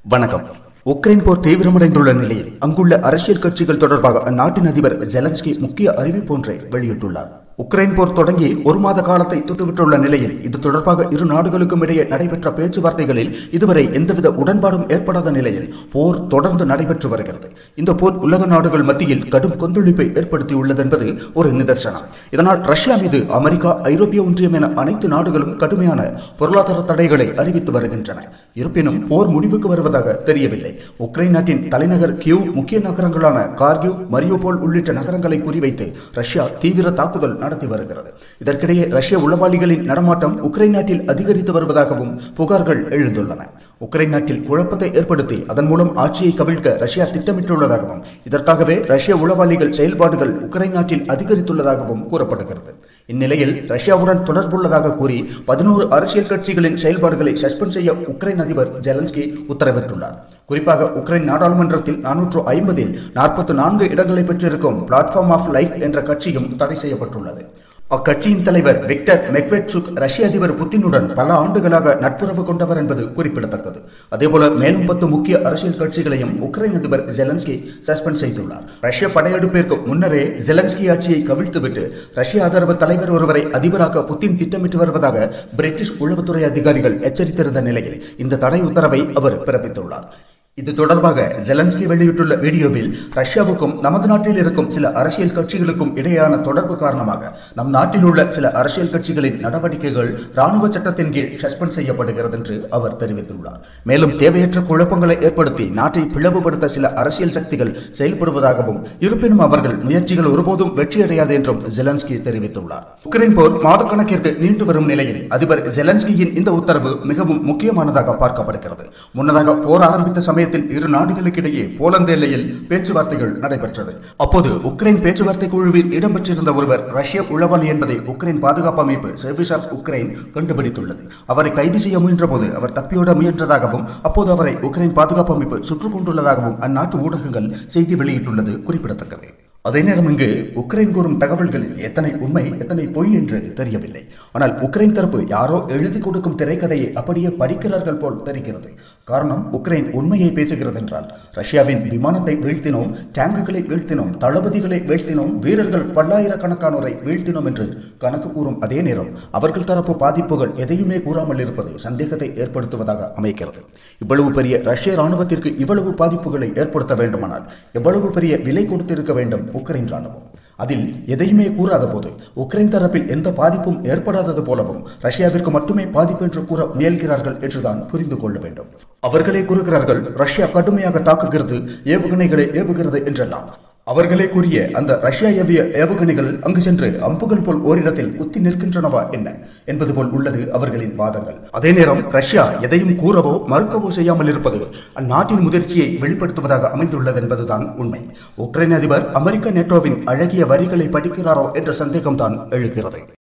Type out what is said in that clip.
வணக்கம் உக்ரைன் போர் தீவிரமடைந்துள்ள நிலையில் அங்குள்ள அரசியல் கட்சிகள் தொடர்பாக அந்நாட்டின் அதிபர் ஜெலன்ஸ்கி முக்கிய அறிவிப்பு ஒன்றை வெளியிட்டுள்ளார் உக்ரைன் போர் தொடங்கி ஒரு மாத காலத்தை தொட்டுவிட்டுள்ள நிலையில் இது தொடர்பாக இரு நாடுகளுக்கும் இடையே நடைபெற்ற பேச்சுவார்த்தைகளில் இதுவரை எந்தவித உடன்பாடும் ஏற்படாத நிலையில் போர் தொடர்ந்து நடைபெற்று வருகிறது இந்த போர் உலக நாடுகள் மத்தியில் கடும் கொந்தளிப்பை ஏற்படுத்தியுள்ளது என்பது ஒரு நிதர்சனம் இதனால் ரஷ்யா மீது அமெரிக்கா ஐரோப்பிய ஒன்றியம் என அனைத்து நாடுகளும் கடுமையான பொருளாதார தடைகளை அறிவித்து வருகின்றன இருப்பினும் போர் முடிவுக்கு வருவதாக தெரியவில்லை உக்ரைன் நாட்டின் தலைநகர் கியூ முக்கிய நகரங்களான கார்கிவ் மரியோபோல் உள்ளிட்ட நகரங்களை குறிவைத்து ரஷ்யா தீவிர தாக்குதல் நடத்தி வருகிறது இதற்கிடையே ரஷ்ய உளவாளிகளின் நடமாட்டம் உக்ரைன் நாட்டில் அதிகரித்து வருவதாகவும் புகார்கள் எழுந்துள்ளன உக்ரைன் நாட்டில் குழப்பத்தை ஏற்படுத்தி அதன் மூலம் ஆட்சியை கவிழ்க்க ரஷ்யா திட்டமிட்டுள்ளதாகவும் இதற்காகவே ரஷ்ய உளவாளிகள் செயல்பாடுகள் உக்ரைன் நாட்டில் அதிகரித்துள்ளதாகவும் கூறப்படுகிறது இந்நிலையில் ரஷ்யாவுடன் தொடர்புள்ளதாக கூறி பதினோரு அரசியல் கட்சிகளின் செயல்பாடுகளை சஸ்பெண்ட் செய்ய உக்ரைன் அதிபர் ஜெலன்ஸ்கி உத்தரவிட்டுள்ளார் குறிப்பாக உக்ரைன் நாடாளுமன்றத்தில் நானூற்று ஐம்பதில் நாற்பத்தி நான்கு இடங்களை பெற்றிருக்கும் பிளாட்ஃபார்ம் ஆஃப் லைஃப் என்ற கட்சியும் தடை செய்யப்பட்டுள்ளது அக்கட்சியின் தலைவர் விக்டர் மெக்வெட்சுக் ரஷ்ய அதிபர் புத்தினுடன் பல ஆண்டுகளாக நட்புறவு கொண்டவர் என்பது குறிப்பிடத்தக்கது அதேபோல மேலும் பத்து முக்கிய அரசியல் கட்சிகளையும் உக்ரைன் அதிபர் ஜெலன்ஸ்கி சஸ்பெண்ட் செய்துள்ளார் ரஷ்ய படையெடுப்பிற்கு முன்னரே ஜெலன்ஸ்கி ஆட்சியை கவிழ்த்துவிட்டு ரஷ்ய ஆதரவு தலைவர் ஒருவரை அதிபராக புத்தின் திட்டமிட்டு வருவதாக பிரிட்டிஷ் உளவுத்துறை அதிகாரிகள் எச்சரித்திருந்த நிலையில் இந்த தடை உத்தரவை அவர் பிறப்பித்துள்ளார் இது தொடர்பாக ஜெலன்ஸ்கி வெளியிட்டுள்ள வீடியோவில் ரஷ்யாவுக்கும் நமது நாட்டில் இருக்கும் சில அரசியல் கட்சிகளுக்கும் இடையேயான தொடர்பு காரணமாக நம் நாட்டில் உள்ள சில அரசியல் கட்சிகளின் நடவடிக்கைகள் ராணுவ சட்டத்தின் கீழ் சஸ்பெண்ட் செய்யப்படுகிறது என்று அவர் தெரிவித்துள்ளார் மேலும் தேவையற்ற குழப்பங்களை ஏற்படுத்தி நாட்டை பிளவுபடுத்த சில அரசியல் சக்திகள் செயல்படுவதாகவும் இருப்பினும் அவர்கள் முயற்சிகள் ஒருபோதும் வெற்றியடையாது என்றும் ஜெலன்ஸ்கி தெரிவித்துள்ளார் உக்ரைன் போர் மாதக்கணக்கிற்கு நீண்டு வரும் நிலையில் அதிபர் ஜெலன்ஸ்கியின் இந்த உத்தரவு மிகவும் முக்கியமானதாக பார்க்கப்படுகிறது முன்னதாக போர் ஆரம்பித்த சமயம் சமயத்தில் இரு நாடுகளுக்கிடையே போலந்து எல்லையில் பேச்சுவார்த்தைகள் நடைபெற்றது அப்போது உக்ரைன் பேச்சுவார்த்தை குழுவில் இடம்பெற்றிருந்த ஒருவர் ரஷ்ய உளவாளி என்பதை உக்ரைன் பாதுகாப்பு அமைப்பு சர்வீஸ் ஆஃப் உக்ரைன் கண்டுபிடித்துள்ளது அவரை கைது செய்ய முயன்ற போது அவர் தப்பியோட முயன்றதாகவும் அப்போது அவரை உக்ரைன் பாதுகாப்பு அமைப்பு சுற்றுக் கொண்டுள்ளதாகவும் அந்நாட்டு ஊடகங்கள் செய்தி வெளியிட்டுள்ளது குறிப்பிடத்தக்கது அதே நேரம் இங்கு உக்ரைன் கூறும் தகவல்களில் எத்தனை உண்மை எத்தனை பொய் என்று தெரியவில்லை ஆனால் உக்ரைன் தரப்பு யாரோ எழுதி கொடுக்கும் திரைக்கதையை அப்படியே படிக்கிறார்கள் போல் தெரிகிறது காரணம் உக்ரைன் உண்மையை பேசுகிறது என்றால் ரஷ்யாவின் விமானத்தை வீழ்த்தினோம் டேங்குகளை வீழ்த்தினோம் தளபதிகளை வீழ்த்தினோம் வீரர்கள் பல்லாயிரக்கணக்கானோரை வீழ்த்தினோம் என்று கணக்கு கூறும் அதே நேரம் அவர்கள் தரப்பு பாதிப்புகள் எதையுமே கூறாமல் இருப்பது சந்தேகத்தை ஏற்படுத்துவதாக அமைக்கிறது இவ்வளவு பெரிய ரஷ்ய ராணுவத்திற்கு இவ்வளவு பாதிப்புகளை ஏற்படுத்த வேண்டுமானால் எவ்வளவு பெரிய விலை கொடுத்திருக்க வேண்டும் உக்ரைன் ராணுவம் அதில் எதையுமே கூறாத போது உக்ரைன் தரப்பில் எந்த பாதிப்பும் ஏற்படாதது போலவும் ரஷ்யாவிற்கு மட்டுமே பாதிப்பு என்று கூற முயல்கிறார்கள் என்றுதான் புரிந்து கொள்ள வேண்டும் அவர்களே கூறுகிறார்கள் ரஷ்யா கடுமையாக தாக்குகிறது ஏவுகணைகளை ஏவுகிறது என்றெல்லாம் அவர்களே கூறிய அந்த ரஷ்யா ஏவிய ஏவுகணைகள் அங்கு சென்று அம்புகள் போல் ஓரிடத்தில் குத்தி நிற்கின்றனவா என்ன என்பது போல் உள்ளது அவர்களின் வாதங்கள் அதே நேரம் ரஷ்யா எதையும் கூறவோ மறுக்கவோ செய்யாமல் இருப்பது அந்நாட்டின் முதிர்ச்சியை வெளிப்படுத்துவதாக அமைந்துள்ளது என்பதுதான் உண்மை உக்ரைன் அதிபர் அமெரிக்க நேட்டோவின் அழகிய வரிகளை படிக்கிறாரோ என்ற சந்தேகம்தான் எழுகிறது